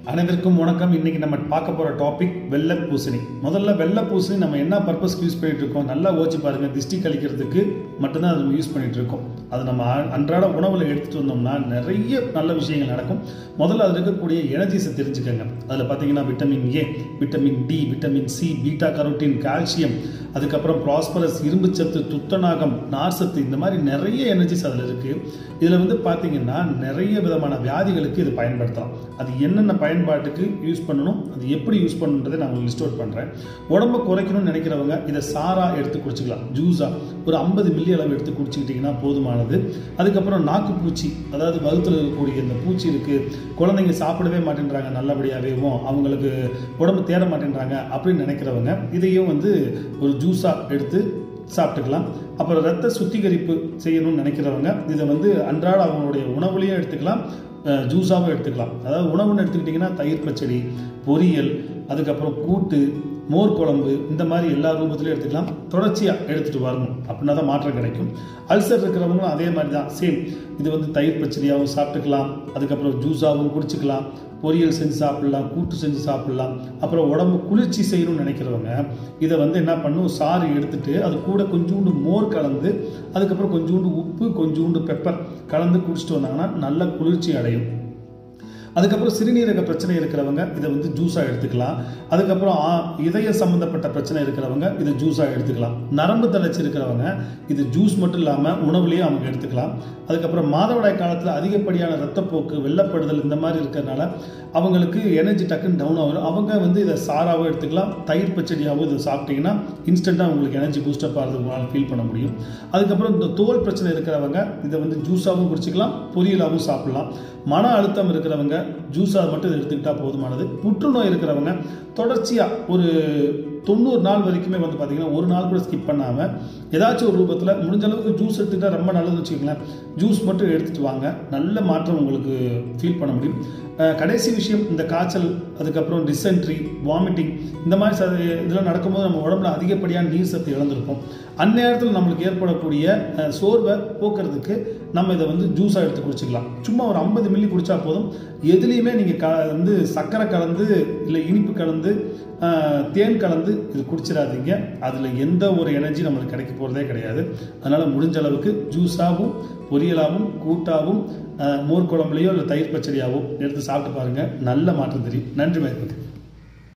அனைவருக்கும் வணக்கம் இன்னைக்கு நம்ம பார்க்க போற டாபிக் வெள்ளை பூசணி முதல்ல வெள்ளை பூசணி நம்ம என்ன பர்பஸ்க்கு யூஸ் பண்ணிட்டு இருக்கோம் நல்லா ஓச்சு பாருங்க திஷ்டி கழிக்கிறதுக்கு மட்டும்தான் அது நம்ம யூஸ் பண்ணிட்டு இருக்கோம் அது நம்ம அ- அன்றாட உணவுல எடுத்துட்டு வந்தோம்னா நிறைய நல்ல விஷயங்கள் நடக்கும் முதல்ல அதில் இருக்கக்கூடிய எனர்ஜிஸை தெரிஞ்சுக்கங்க அதில் பார்த்தீங்கன்னா vitamin A vitamin D vitamin C beta carotene calcium அதுக்கப்புறம் ப்ராஸ்பரஸ் இரும்புச்சத்து துத்தநாகம் நார்சத்து இந்த மாதிரி நிறைய எனர்ஜிஸ் அதில் இருக்குது இதில் வந்து பார்த்தீங்கன்னா நிறைய விதமான வியாதிகளுக்கு இது பயன்படுத்தலாம் அது என்னென்ன பயன்பாட்டுக்கு யூஸ் பண்ணணும் அது எப்படி யூஸ் பண்ணணுன்றதை நான் உங்களுக்கு லிஸ்ட் அவுட் பண்ணுறேன் உடம்ப குறைக்கணும்னு நினைக்கிறவங்க இதை சாரா எடுத்து குடிச்சிக்கலாம் ஜூஸா ஒரு ஐம்பது மில்லி அளவு எடுத்து குடிச்சிக்கிட்டிங்கன்னா போதுமானது அதுக்கப்புறம் நாக்கு பூச்சி அதாவது வகுத்தில் இருக்கக்கூடிய இந்த பூச்சி இருக்குது குழந்தைங்க சாப்பிடவே மாட்டேன்றாங்க நல்லபடியாகவேவும் அவங்களுக்கு உடம்பு தேட மாட்டேன்றாங்க அப்படின்னு நினைக்கிறவங்க இதையும் வந்து ஒரு ஜூஸாக எடுத்து சாப்பிட்டுக்கலாம் அப்புறம் ரத்த சுத்திகரிப்பு செய்யணும்னு நினைக்கிறவங்க இதை வந்து அன்றாட அவங்களுடைய உணவுலையும் எடுத்துக்கலாம் அஹ், ஜூஸாவும் எடுத்துக்கலாம் அதாவது உணவுன்னு எடுத்துக்கிட்டிங்கன்னா தயிர் பச்சடி பொரியல் அதுக்கப்புறம் கூட்டு மோர் குழம்பு இந்த மாதிரி எல்லா ரூபத்திலையும் எடுத்துக்கலாம் தொடர்ச்சியாக எடுத்துகிட்டு வரணும் அப்படின்னா தான் மாற்றம் கிடைக்கும் அல்சர் இருக்கிறவங்களும் அதே மாதிரி தான் சேம் இது வந்து தயிர் பச்சடியாகவும் சாப்பிட்டுக்கலாம் அதுக்கப்புறம் ஜூஸாகவும் குடிச்சுக்கலாம் பொரியல் செஞ்சு சாப்பிடலாம் கூட்டு செஞ்சு சாப்பிடலாம் அப்புறம் உடம்பு குளிர்ச்சி செய்யணும்னு நினைக்கிறவங்க இதை வந்து என்ன பண்ணும் சாறு எடுத்துட்டு அது கூட கொஞ்சூண்டு மோர் கலந்து அதுக்கப்புறம் கொஞ்சூண்டு உப்பு கொஞ்சூண்டு பெப்பர் கலந்து குடிச்சிட்டு வந்தாங்கன்னா நல்ல குளிர்ச்சி அடையும் அதுக்கப்புறம் சிறுநீரக பிரச்சனை இருக்கிறவங்க இதை வந்து ஜூஸாக எடுத்துக்கலாம் அதுக்கப்புறம் ஆ- இதய சம்மந்தப்பட்ட பிரச்சனை இருக்கிறவங்க இதை ஜூஸாக எடுத்துக்கலாம் நரம்பு தளர்ச்சி இருக்கிறவங்க இது ஜூஸ் மட்டும் இல்லாமல் உணவுலேயும் அவங்க எடுத்துக்கலாம் அதுக்கப்புறம் மாதவிடாய் காலத்தில் அதிகப்படியான ரத்தப்போக்கு வெள்ளப்படுதல் இந்த மாதிரி இருக்கிறதுனால அவங்களுக்கு எனர்ஜி டக்குன்னு டவுன் ஆகும் அவங்க வந்து இதை சாராகவும் எடுத்துக்கலாம் தயிர் பச்சடியாகவும் இதை சாப்பிட்டீங்கன்னா இன்ஸ்டண்ட்டாக உங்களுக்கு எனர்ஜி பூஸ்டப் ஆகிறது உங்களால் ஃபீல் பண்ண முடியும் அதுக்கப்புறம் இந்த தோல் பிரச்சனை இருக்கிறவங்க இதை வந்து ஜூஸாகவும் குடிச்சிக்கலாம் பொரியலாகவும் சாப்பிடலாம் மன அழுத்தம் இருக்கிறவங்க ஜூஸாக மட்டும் இதை எடுத்துக்கிட்டால் போதுமானது புற்றுநோய் இருக்கிறவங்க தொடர்ச்சியாக ஒரு தொண்ணூறு நாள் வரைக்குமே வந்து பார்த்தீங்கன்னா ஒரு நாள் கூட ஸ்கிப் பண்ணாமல் ஏதாச்சும் ஒரு ரூபத்தில் முடிஞ்ச அளவுக்கு ஜூஸ் எடுத்துக்கிட்டால் ரொம்ப நல்லதுன்னு வச்சுக்கோங்களேன் ஜூஸ் மட்டும் எடுத்துகிட்டு வாங்க நல்ல மாற்றம் உங்களுக்கு ஃபீல் பண்ண முடியும் அஹ் கடைசி விஷயம் இந்த காய்ச்சல் அதுக்கப்புறம் டிசென்ட்ரி வாமிட்டிங் இந்த மாதிரி ச இதெல்லாம் நடக்கும்போது நம்ம உடம்புல அதிகப்படியான நீர் சத்து இழந்திருப்போம் அந்நேரத்தில் நம்மளுக்கு ஏற்படக்கூடிய அஹ், சோர்வை போக்குறதுக்கு நம்ம இதை வந்து ஜூஸாக எடுத்து குடிச்சிக்கலாம் சும்மா ஒரு ஐம்பது மில்லி குடிச்சா போதும் எதுலேயுமே நீங்கள் க வந்து சர்க்கரை கலந்து இல்லை இனிப்பு கலந்து அஹ், தேன் கலந்து இது குடிச்சிடாதீங்க அதில் எந்த ஒரு எனர்ஜி நம்மளுக்கு கிடைக்க போகிறதே கிடையாது அதனால் முடிஞ்ச அளவுக்கு ஜூஸாகவும் பொரியலாகவும் கூட்டாகவும் அஹ், மோர் குழம்புலையோ இல்லை தயிர் பச்சடியாகவும் எடுத்து சாப்பிட்டு பாருங்கள் நல்ல மாற்றம் தெரியும் நன்றி மயக்கம்